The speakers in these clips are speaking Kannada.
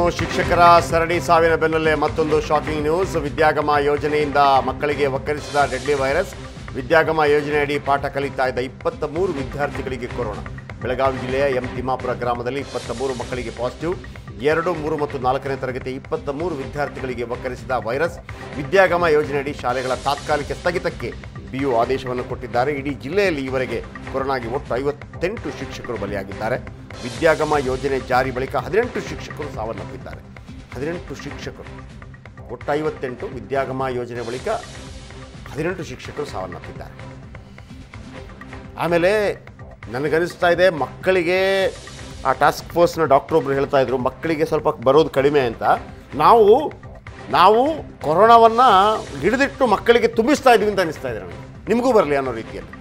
ಶಿಕ್ಷಕರ ಸರಣಿ ಸಾವಿನ ಬೆನ್ನಲ್ಲೇ ಮತ್ತೊಂದು ಶಾಕಿಂಗ್ ನ್ಯೂಸ್ ವಿದ್ಯಾಗಮ ಯೋಜನೆಯಿಂದ ಮಕ್ಕಳಿಗೆ ಒಕ್ಕರಿಸಿದ ಡೆಡ್ಲಿ ವೈರಸ್ ವಿದ್ಯಾಗಮ ಯೋಜನೆಯಡಿ ಪಾಠ ಕಲಿತಾ ಇದ್ದ ಇಪ್ಪತ್ತ ಮೂರು ವಿದ್ಯಾರ್ಥಿಗಳಿಗೆ ಕೊರೋನಾ ಬೆಳಗಾವಿ ಜಿಲ್ಲೆಯ ಎಂ ತಿಮ್ಮಾಪುರ ಗ್ರಾಮದಲ್ಲಿ ಇಪ್ಪತ್ತ ಮೂರು ಮಕ್ಕಳಿಗೆ ಪಾಸಿಟಿವ್ ಎರಡು ಮೂರು ಮತ್ತು ನಾಲ್ಕನೇ ತರಗತಿ ಇಪ್ಪತ್ತ ಮೂರು ವಿದ್ಯಾರ್ಥಿಗಳಿಗೆ ಒಕ್ಕರಿಸಿದ ವೈರಸ್ ವಿದ್ಯಾಗಮ ಯೋಜನೆಯಡಿ ಶಾಲೆಗಳ ತಾತ್ಕಾಲಿಕ ಸ್ಥಗಿತಕ್ಕೆ ಬಿಯು ಆದೇಶವನ್ನು ಕೊಟ್ಟಿದ್ದಾರೆ ಇಡೀ ಜಿಲ್ಲೆಯಲ್ಲಿ ಈವರೆಗೆ ಕೊರೋನಾಗೆ ಒಟ್ಟು ಐವತ್ತೆಂಟು ಶಿಕ್ಷಕರು ಬಲಿಯಾಗಿದ್ದಾರೆ ವಿದ್ಯಾಗಮ ಯೋಜನೆ ಜಾರಿ ಬಳಿಕ ಹದಿನೆಂಟು ಶಿಕ್ಷಕರು ಸಾವನ್ನಪ್ಪಿದ್ದಾರೆ ಹದಿನೆಂಟು ಶಿಕ್ಷಕರು ಒಟ್ಟು ಐವತ್ತೆಂಟು ವಿದ್ಯಾಗಮ ಯೋಜನೆ ಬಳಿಕ ಹದಿನೆಂಟು ಶಿಕ್ಷಕರು ಸಾವನ್ನಪ್ಪಿದ್ದಾರೆ ಆಮೇಲೆ ನನಗನ್ನಿಸ್ತಾ ಇದೆ ಮಕ್ಕಳಿಗೆ ಆ ಟಾಸ್ಕ್ ಫೋರ್ಸ್ನ ಡಾಕ್ಟ್ರ್ ಒಬ್ರು ಹೇಳ್ತಾ ಇದ್ರು ಮಕ್ಕಳಿಗೆ ಸ್ವಲ್ಪ ಬರೋದು ಕಡಿಮೆ ಅಂತ ನಾವು ನಾವು ಕೊರೋನಾವನ್ನು ಹಿಡಿದಿಟ್ಟು ಮಕ್ಕಳಿಗೆ ತುಂಬಿಸ್ತಾ ಇದ್ವಿ ಅಂತ ಅನಿಸ್ತಾ ಇದೆ ನನಗೆ ನಿಮಗೂ ಬರಲಿ ಅನ್ನೋ ರೀತಿಯಲ್ಲಿ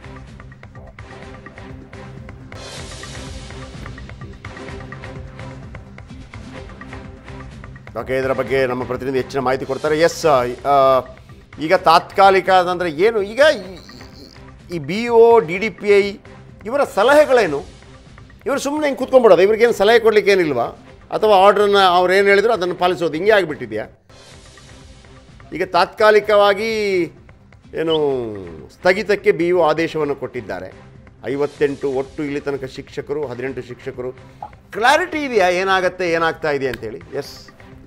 ಓಕೆ ಇದರ ಬಗ್ಗೆ ನಮ್ಮ ಪ್ರತಿನಿಧಿ ಹೆಚ್ಚಿನ ಮಾಹಿತಿ ಕೊಡ್ತಾರೆ ಎಸ್ ಈಗ ತಾತ್ಕಾಲಿಕ ಅಂದರೆ ಏನು ಈಗ ಈ- ಈ B O D D P I ಇವರ ಸಲಹೆಗಳೇನು ಇವರು ಸುಮ್ಮನೆ ಹಿಂಗೆ ಕೂತ್ಕೊಂಡ್ಬಿಡೋದು ಇವ್ರಿಗೇನು ಸಲಹೆ ಕೊಡ್ಲಿಕ್ಕೆ ಏನಿಲ್ವಾ ಅಥವಾ ಆರ್ಡ್ರನ್ನ ಅವ್ರು ಏನು ಹೇಳಿದ್ರು ಅದನ್ನು ಪಾಲಿಸೋದು ಹಿಂಗೆ ಆಗಿಬಿಟ್ಟಿದೆಯಾ ಈಗ ತಾತ್ಕಾಲಿಕವಾಗಿ ಏನು ಸ್ಥಗಿತಕ್ಕೆ ಬಿ ಯು ಆದೇಶವನ್ನು ಕೊಟ್ಟಿದ್ದಾರೆ ಐವತ್ತೆಂಟು ಒಟ್ಟು ಇಲ್ಲಿ ತನಕ ಶಿಕ್ಷಕರು ಹದಿನೆಂಟು ಶಿಕ್ಷಕರು ಕ್ಲಾರಿಟಿ ಇದೆಯಾ ಏನಾಗತ್ತೆ ಏನಾಗ್ತಾ ಇದೆ ಅಂತೇಳಿ ಎಸ್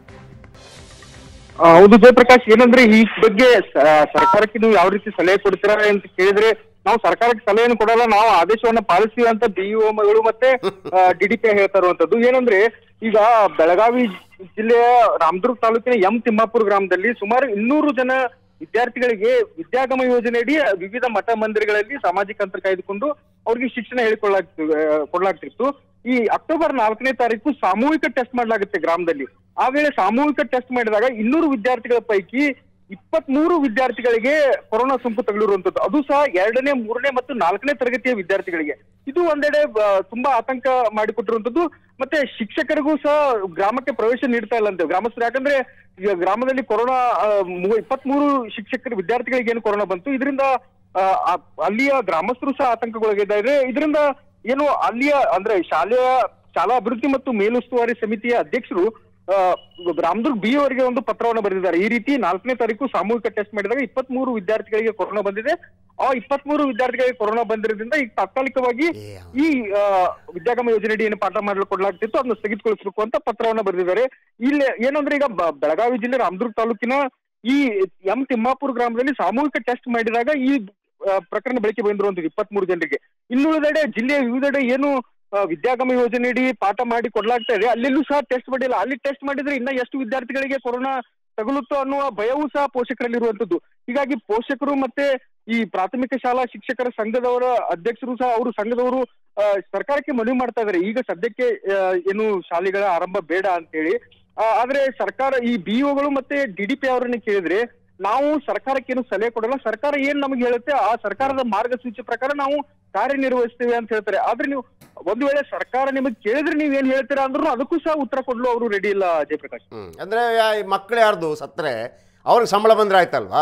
ಆ, ಹೌದು ಜಯಪ್ರಕಾಶ್ ಏನಂದ್ರೆ ಈ ಬಗ್ಗೆ ಸ- ಸರ್ಕಾರಕ್ಕೆ ನೀವು ಯಾವ ರೀತಿ ಸಲಹೆ ಕೊಡ್ತೀರಾ ಅಂತ ಕೇಳಿದ್ರೆ ನಾವು ಸರ್ಕಾರಕ್ಕೆ ಸಲಹೆಯನ್ನು ಕೊಡಲ್ಲ ನಾವು ಆದೇಶವನ್ನ ಪಾಲಿಸ್ತೀವಿ ಅಂತ ಗಳು ಮತ್ತೆ ಡಿಡಿಪಿ ಹೇಳ್ತಾ ಇರುವಂತದ್ದು ಏನಂದ್ರೆ ಈಗ ಬೆಳಗಾವಿ ಜಿಲ್ಲೆಯ ರಾಮದುರ್ಗ ತಾಲೂಕಿನ ಎಂ ತಿಮ್ಮಾಪುರ ಗ್ರಾಮದಲ್ಲಿ ಸುಮಾರು ಇನ್ನೂರು ಜನ ವಿದ್ಯಾರ್ಥಿಗಳಿಗೆ ವಿದ್ಯಾಗಮ ಯೋಜನೆಯಡಿ ವಿವಿಧ ಮಠ ಮಂದಿರಗಳಲ್ಲಿ ಸಾಮಾಜಿಕ ಅಂತರ ಕಾಯ್ದುಕೊಂಡು ಅವ್ರಿಗೆ ಶಿಕ್ಷಣ ಹೇಳಿಕೊಳ್ಳಾಗ್ತಿ ಆ, ಕೊಡ್ಲಾಗ್ತಿತ್ತು ಈ ಅಕ್ಟೋಬರ್ ನಾಲ್ಕನೇ ತಾರೀಕು ಸಾಮೂಹಿಕ ಟೆಸ್ಟ್ ಮಾಡಲಾಗುತ್ತೆ ಗ್ರಾಮದಲ್ಲಿ ಆ ವೇಳೆ ಸಾಮೂಹಿಕ ಟೆಸ್ಟ್ ಮಾಡಿದಾಗ ಇನ್ನೂರು ವಿದ್ಯಾರ್ಥಿಗಳ ಪೈಕಿ ಇಪ್ಪತ್ತ್ ಮೂರು ವಿದ್ಯಾರ್ಥಿಗಳಿಗೆ ಕೊರೋನಾ ಸೋಂಕು ತಗುಲಿರುವಂತದ್ದು ಅದು ಸಹ ಎರಡನೇ ಮೂರನೇ ಮತ್ತು ನಾಲ್ಕನೇ ತರಗತಿಯ ವಿದ್ಯಾರ್ಥಿಗಳಿಗೆ ಇದು ಒಂದೆಡೆ ಆ, ತುಂಬಾ ಆತಂಕ ಮಾಡಿಕೊಟ್ಟಿರುವಂತದ್ದು ಮತ್ತೆ ಶಿಕ್ಷಕರಿಗೂ ಸಹ ಗ್ರಾಮಕ್ಕೆ ಪ್ರವೇಶ ನೀಡ್ತಾ ಇಲ್ಲ ಅಂತ ಗ್ರಾಮಸ್ಥರು ಯಾಕಂದ್ರೆ ಈಗ ಗ್ರಾಮದಲ್ಲಿ ಕೊರೋನಾ ಇಪ್ಪತ್ತ್ ಮೂರು ಶಿಕ್ಷಕರು ವಿದ್ಯಾರ್ಥಿಗಳಿಗೆ ಏನು ಕೊರೋನಾ ಬಂತು ಇದರಿಂದ ಆ, ಆ- ಅಲ್ಲಿಯ ಗ್ರಾಮಸ್ಥರು ಸಹ ಆತಂಕಗೊಳಗಿದ್ದಾರೆ ಇದರಿಂದ ಏನು ಅಲ್ಲಿಯ ಅಂದ್ರೆ ಶಾಲೆಯ ಶಾಲಾ ಅಭಿವೃದ್ಧಿ ಮತ್ತು ಮೇಲುಸ್ತುವಾರಿ ಸಮಿತಿಯ ಅಧ್ಯಕ್ಷರು ಆ, ರಾಮದುರ್ಗ್ ಬಿ ಅವರಿಗೆ ಒಂದು ಪತ್ರವನ್ನು ಬರೆದಿದ್ದಾರೆ ಈ ರೀತಿ ನಾಲ್ಕನೇ ತಾರೀಕು ಸಾಮೂಹಿಕ ಟೆಸ್ಟ್ ಮಾಡಿದಾಗ ಇಪ್ಪತ್ತ್ ಮೂರು ವಿದ್ಯಾರ್ಥಿಗಳಿಗೆ ಕೊರೋನಾ ಬಂದಿದೆ ಆ ಇಪ್ಪತ್ತ್ ಮೂರು ವಿದ್ಯಾರ್ಥಿಗಳಿಗೆ ಕೊರೋನಾ ಬಂದಿರೋದ್ರಿಂದ ಈಗ ತಾತ್ಕಾಲಿಕವಾಗಿ ಈ ಆ, ವಿದ್ಯಾಗಮ ಯೋಜನೆಯಡಿ ಏನು ಪಾಠ ಮಾಡಲು ಕೊಡಲಾಗ್ತಿತ್ತು ಅದನ್ನ ಸ್ಥಗಿತಗೊಳಿಸಬೇಕು ಅಂತ ಪತ್ರವನ್ನ ಬರೆದಿದ್ದಾರೆ ಇಲ್ಲಿ ಏನಂದ್ರೆ ಈಗ ಬ- ಬೆಳಗಾವಿ ಜಿಲ್ಲೆ ರಾಮದುರ್ಗ ತಾಲೂಕಿನ ಈ ಎಂ ತಿಮ್ಮಾಪುರ ಗ್ರಾಮದಲ್ಲಿ ಸಾಮೂಹಿಕ ಟೆಸ್ಟ್ ಮಾಡಿದಾಗ ಈ ಆ, ಪ್ರಕರಣ ಬೆಳಕಿಗೆ ಬಂದಿರುವಂತದ್ದು ಇಪ್ಪತ್ತ್ ಮೂರು ಜನರಿಗೆ ಇನ್ನುಳಿದೆಡೆ ಜಿಲ್ಲೆಯ ವಿವಿಧೆಡೆ ಏನು ಆ, ವಿದ್ಯಾಗಮ ಯೋಜನೆಯಡಿ ಪಾಠ ಮಾಡಿ ಕೊಡ್ಲಾಗ್ತಾ ಇದೆ ಅಲ್ಲೆಲ್ಲೂ ಸಹ ಟೆಸ್ಟ್ ಮಾಡಿಲ್ಲ ಅಲ್ಲಿ ಟೆಸ್ಟ್ ಮಾಡಿದ್ರೆ ಇನ್ನ ಎಷ್ಟು ವಿದ್ಯಾರ್ಥಿಗಳಿಗೆ ಕೊರೋನಾ ತಗುಲುತ್ತೋ ಅನ್ನುವ ಭಯವೂ ಸಹ ಪೋಷಕರಲ್ಲಿರುವಂತದ್ದು ಹೀಗಾಗಿ ಪೋಷಕರು ಮತ್ತೆ ಈ ಪ್ರಾಥಮಿಕ ಶಾಲಾ ಶಿಕ್ಷಕರ ಸಂಘದವರ ಅಧ್ಯಕ್ಷರು ಸಹ ಅವರು ಸಂಘದವರು ಆ, ಸರ್ಕಾರಕ್ಕೆ ಮನವಿ ಮಾಡ್ತಾ ಇದ್ದಾರೆ ಈಗ ಸದ್ಯಕ್ಕೆ ಆ, ಏನು ಶಾಲೆಗಳ ಆರಂಭ ಬೇಡ ಅಂತೇಳಿ ಆ, ಆದ್ರೆ ಸರ್ಕಾರ ಈ ಬಿಇಒಗಳು ಮತ್ತೆ ಡಿಡಿಪಿ ಅವರನ್ನ ಕೇಳಿದ್ರೆ ನಾವು ಸರ್ಕಾರಕ್ಕೆ ಏನು ಸಲಹೆ ಕೊಡಲ್ಲ ಸರ್ಕಾರ ಏನ್ ನಮಗೆ ಹೇಳುತ್ತೆ ಆ ಸರ್ಕಾರದ ಮಾರ್ಗಸೂಚಿ ಪ್ರಕಾರ ನಾವು ಕಾರ್ಯನಿರ್ವಹಿಸ್ತೇವೆ ಅಂತ ಹೇಳ್ತಾರೆ ಆದ್ರೆ ನೀವು ಒಂದು ವೇಳೆ ಸರ್ಕಾರ ನಿಮಗೆ ಕೇಳಿದ್ರೆ ನೀವ್ ಏನ್ ಹೇಳ್ತೀರಾ ಅಂದ್ರೂ ಅದಕ್ಕೂ ಸಹ ಉತ್ತರ ಕೊಡಲು ಅವರು ರೆಡಿ ಇಲ್ಲ ಜಯಪ್ರಕಾಶ್ ಹ್ಞೂ ಅಂದರೆ ಮಕ್ಕಳು ಯಾರ್ದು ಸತ್ತರೆ ಅವ್ರಿಗೆ ಸಂಬಳ ಬಂದರೆ ಆಯ್ತಲ್ವಾ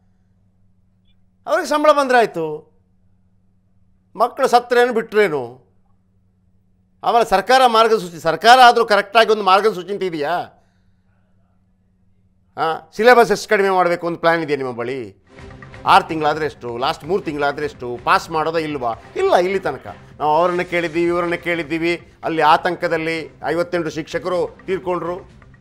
ಅವ್ರಿಗೆ ಸಂಬಳ ಬಂದರೆ ಆಯಿತು ಮಕ್ಕಳು ಸತ್ತರೇನು ಬಿಟ್ರೇನು ಆಮೇಲೆ ಸರ್ಕಾರ ಮಾರ್ಗಸೂಚಿ ಸರ್ಕಾರ ಆದರೂ ಕರೆಕ್ಟಾಗಿ ಒಂದು ಮಾರ್ಗಸೂಚಿ ಅಂತ ಇದೆಯಾ ಹಾಂ ಸಿಲೆಬಸ್ ಎಷ್ಟು ಕಡಿಮೆ ಮಾಡಬೇಕು ಒಂದು ಪ್ಲ್ಯಾನ್ ಇದೆಯಾ ನಿಮ್ಮ ಬಳಿ ಆರು ತಿಂಗಳಾದರೆ ಎಷ್ಟು ಲಾಸ್ಟ್ ಮೂರು ತಿಂಗಳಾದರೆ ಎಷ್ಟು ಪಾಸ್ ಮಾಡೋದಾ ಇಲ್ವಾ ಇಲ್ಲ ಇಲ್ಲಿ ತನಕ ನಾವು ಅವರನ್ನ ಕೇಳಿದ್ದೀವಿ ಇವರನ್ನ ಕೇಳಿದ್ದೀವಿ ಅಲ್ಲಿ ಆತಂಕದಲ್ಲಿ ಐವತ್ತೆಂಟು ಶಿಕ್ಷಕರು ತೀರ್ಕೊಂಡ್ರು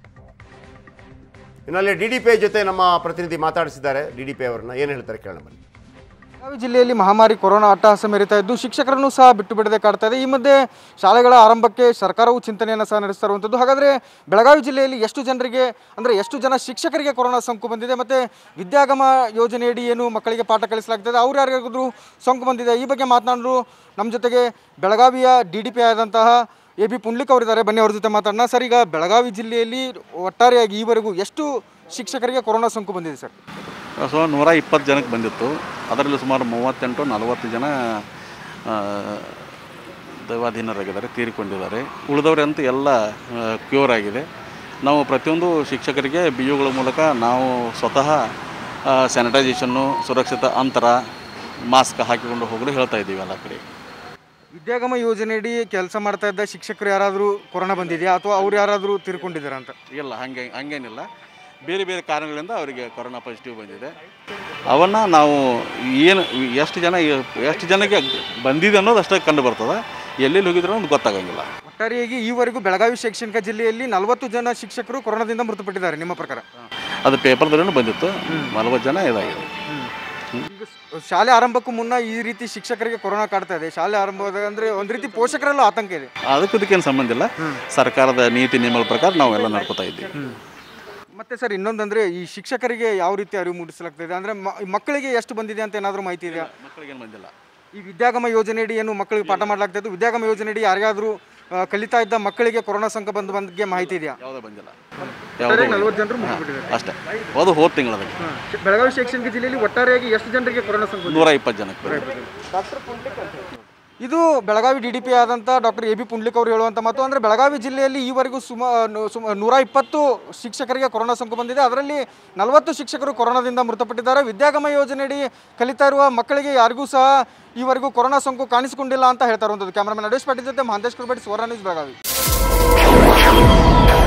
ಇನ್ನು ಅಲ್ಲಿ ಡಿ ಡಿ ಪಿ ಜೊತೆ ನಮ್ಮ ಪ್ರತಿನಿಧಿ ಮಾತಾಡಿಸಿದ್ದಾರೆ ಡಿ ಡಿ ಪಿ ಅವರನ್ನ ಏನು ಹೇಳ್ತಾರೆ ಕೇಳೋಣ ಬನ್ನಿ ಬೆಳಗಾವಿ ಜಿಲ್ಲೆಯಲ್ಲಿ ಮಹಾಮಾರಿ ಕೊರೋನಾ ಅಟ್ಟಹಾಸ ಮೆರೀತಾ ಇದ್ದು ಶಿಕ್ಷಕರನ್ನು ಸಹ ಬಿಟ್ಟು ಬಿಡದೆ ಕಾಡ್ತಾ ಇದೆ ಈ ಮಧ್ಯೆ ಶಾಲೆಗಳ ಆರಂಭಕ್ಕೆ ಸರ್ಕಾರವು ಚಿಂತನೆಯನ್ನು ಸಹ ನಡೆಸ್ತಾ ಇರುವಂಥದ್ದು ಹಾಗಾದರೆ ಬೆಳಗಾವಿ ಜಿಲ್ಲೆಯಲ್ಲಿ ಎಷ್ಟು ಜನರಿಗೆ ಅಂದರೆ ಎಷ್ಟು ಜನ ಶಿಕ್ಷಕರಿಗೆ ಕೊರೋನಾ ಸೋಂಕು ಬಂದಿದೆ ಮತ್ತು ವಿದ್ಯಾಗಮ ಯೋಜನೆಯಡಿ ಏನು ಮಕ್ಕಳಿಗೆ ಪಾಠ ಕಲಿಸಲಾಗ್ತದೆ ಅವ್ರು ಯಾರಿಗಾದ್ರೂ ಸೋಂಕು ಬಂದಿದೆ ಈ ಬಗ್ಗೆ ಮಾತನಾಡಲು ನಮ್ಮ ಜೊತೆಗೆ ಬೆಳಗಾವಿಯ ಡಿ ಡಿ ಪಿ ಆದಂತಹ ಎ ಬಿ ಪುಂಡ್ಲಿಕ್ ಅವರಿದ್ದಾರೆ ಬನ್ನಿ ಅವ್ರ ಜೊತೆ ಮಾತಾಡೋಣ ಸರ್ ಈಗ ಬೆಳಗಾವಿ ಜಿಲ್ಲೆಯಲ್ಲಿ ಒಟ್ಟಾರೆಯಾಗಿ ಈವರೆಗೂ ಎಷ್ಟು ಶಿಕ್ಷಕರಿಗೆ ಕೊರೋನಾ ಸೋಂಕು ಬಂದಿದೆ ಸರ್ ಸೊ ನೂರ ಇಪ್ಪತ್ತು ಜನಕ್ಕೆ ಬಂದಿತ್ತು ಅದರಲ್ಲಿ ಸುಮಾರು ಮೂವತ್ತೆಂಟು ನಲವತ್ತು ಜನ ಆ, ದೈವಾಧೀನರಾಗಿದ್ದಾರೆ ತೀರಿಕೊಂಡಿದ್ದಾರೆ ಉಳಿದವರಂತೂ ಎಲ್ಲ ಕ್ಯೂರ್ ಆಗಿದೆ ನಾವು ಪ್ರತಿಯೊಂದು ಶಿಕ್ಷಕರಿಗೆ ಬಿ ಯುಗಳ ಮೂಲಕ ನಾವು ಸ್ವತಃ ಸ್ಯಾನಿಟೈಸೇಷನ್ನು ಸುರಕ್ಷಿತ ಅಂತರ ಮಾಸ್ಕ್ ಹಾಕಿಕೊಂಡು ಹೋಗಲು ಹೇಳ್ತಾ ಇದ್ದೀವಿ ಎಲ್ಲ ಕಡೆ ವಿದ್ಯಾಗಮ ಯೋಜನೆಯಡಿ ಕೆಲಸ ಮಾಡ್ತಾ ಇದ್ದ ಶಿಕ್ಷಕರು ಯಾರಾದರೂ ಕೊರೋನಾ ಬಂದಿದೆಯಾ ಅಥವಾ ಅವ್ರು ಯಾರಾದರೂ ತೀರ್ಕೊಂಡಿದ್ದಾರಾ ಅಂತ ಇಲ್ಲ ಹಾಗೆ ಹಂಗೇನಿಲ್ಲ ಬೇರೆ ಬೇರೆ ಕಾರಣಗಳಿಂದ ಅವರಿಗೆ ಕೊರೋನಾ ಪಾಸಿಟಿವ್ ಬಂದಿದೆ ಅವನ್ನು ನಾವು ಏನು ಎಷ್ಟು ಜನ ಎಷ್ಟು ಜನಕ್ಕೆ ಬಂದಿದೆ ಅನ್ನೋದು ಅಷ್ಟೇ ಕಂಡು ಬರ್ತದೆ ಎಲ್ಲೆಲ್ಲಿ ಹೋಗಿದ್ರು ಅನ್ನೋದು ಗೊತ್ತಾಗಂಗಿಲ್ಲ ಒಟ್ಟಾರೆಯಾಗಿ ಈವರೆಗೂ ಬೆಳಗಾವಿ ಶೈಕ್ಷಣಿಕ ಜಿಲ್ಲೆಯಲ್ಲಿ ನಲವತ್ತು ಜನ ಶಿಕ್ಷಕರು ಕೊರೋನಾದಿಂದ ಮೃತಪಟ್ಟಿದ್ದಾರೆ ನಿಮ್ಮ ಪ್ರಕಾರ ಅದು ಪೇಪರ್ದಲ್ಲೂ ಬಂದಿತ್ತು ನಲ್ವತ್ತು ಜನ ಇದಾಗಿದೆ ಈಗ ಸ್- ಶಾಲೆ ಆರಂಭಕ್ಕೂ ಮುನ್ನ ಈ ರೀತಿ ಶಿಕ್ಷಕರಿಗೆ ಕೊರೋನಾ ಕಾಡ್ತಾ ಇದೆ ಶಾಲೆ ಆರಂಭದ ಅಂದ್ರೆ ಒಂದು ರೀತಿ ಪೋಷಕರಲ್ಲೂ ಆತಂಕ ಇದೆ ಅದಕ್ಕೂ ಇದಕ್ಕೇನು ಸಂಬಂಧ ಇಲ್ಲ ಸರ್ಕಾರದ ನೀತಿ ನಿಯಮಗಳ ಪ್ರಕಾರ ನಾವೆಲ್ಲ ನಡ್ಕೋತಾ ಇದ್ದೀವಿ ಮತ್ತೆ ಸರ್ ಇನ್ನೊಂದಂದ್ರೆ ಈ ಶಿಕ್ಷಕರಿಗೆ ಯಾವ ರೀತಿ ಅರಿವು ಮೂಡಿಸಲಾಗ್ತಿದೆ ಅಂದ್ರೆ ಮ- ಮಕ್ಕಳಿಗೆ ಎಷ್ಟು ಬಂದಿದೆ ಅಂತ ಏನಾದರೂ ಮಾಹಿತಿ ಇದೆಯಾ ಮಕ್ಕಳಿಗೇನು ಬಂದಿಲ್ಲ ಈ ವಿದ್ಯಾಗಮ ಯೋಜನೆಯಡಿ ಏನು ಮಕ್ಕಳಿಗೆ ಪಾಠ ಮಾಡಲಾಗ್ತಾ ಇದ್ದು ವಿದ್ಯಾಗಮ ಯೋಜನೆಯಡಿ ಯಾರಿಗಾದ್ರೂ ಆ, ಕಲಿತಾ ಇದ್ದ ಮಕ್ಕಳಿಗೆ ಕೊರೋನಾ ಸೋಂಕು ಬಂದ ಬಗ್ಗೆ ಮಾಹಿತಿ ಇದೆಯಾ ಯಾವುದೇ ಬಂದಿಲ್ಲ ಯಾವುದೇ ನಲವತ್ತು ಜನರು ಮೃತಪಟ್ಟಿದ್ದಾರೆ ಅಷ್ಟೇ ಅದು ಹೋದ ತಿಂಗಳು ಅದಕ್ಕೆ ಬೆಳಗಾವಿ ಶೈಕ್ಷಣಿಕ ಜಿಲ್ಲೆಯಲ್ಲಿ ಒಟ್ಟಾರೆಯಾಗಿ ಎಷ್ಟು ಜನರಿಗೆ ಕೊರೋನಾ ಸೋಂಕು ನೂರ ಇಪ್ಪತ್ತು ಜನಕ್ಕೆ ಇದು ಬೆಳಗಾವಿ ಡಿ ಡಿ ಪಿ ಆದಂಥ ಡಾಕ್ಟರ್ ಎ ಬಿ ಪುಂಡ್ಲಿಕ್ ಅವರು ಹೇಳುವಂಥ ಮಾತು ಅಂದರೆ ಬೆಳಗಾವಿ ಜಿಲ್ಲೆಯಲ್ಲಿ ಈವರೆಗೂ ಸುಮಾರು ಸುಮ ನೂರ ಇಪ್ಪತ್ತು ಶಿಕ್ಷಕರಿಗೆ ಕೊರೋನಾ ಸೋಂಕು ಬಂದಿದೆ ಅದರಲ್ಲಿ ನಲವತ್ತು ಶಿಕ್ಷಕರು ಕೊರೋನಾದಿಂದ ಮೃತಪಟ್ಟಿದ್ದಾರೆ ವಿದ್ಯಾಗಮ ಯೋಜನೆಯಡಿ ಕಲಿತಾ ಇರುವ ಮಕ್ಕಳಿಗೆ ಯಾರಿಗೂ ಸಹ ಈವರೆಗೂ ಕೊರೋನಾ ಸೋಂಕು ಕಾಣಿಸಿಕೊಂಡಿಲ್ಲ ಅಂತ ಹೇಳ್ತಾ ಇರುವಂಥದ್ದು ಕ್ಯಾಮ್ರಾಮನ್ ನಡೇಶ್ ಪಾಟೀಲ್ ಜೊತೆ ಮಹಂತೇಶ್ ಕುರ್ಬೇಡಿ ಸುವರ್ಣ ನ್ಯೂಸ್ ಬೆಳಗಾವಿ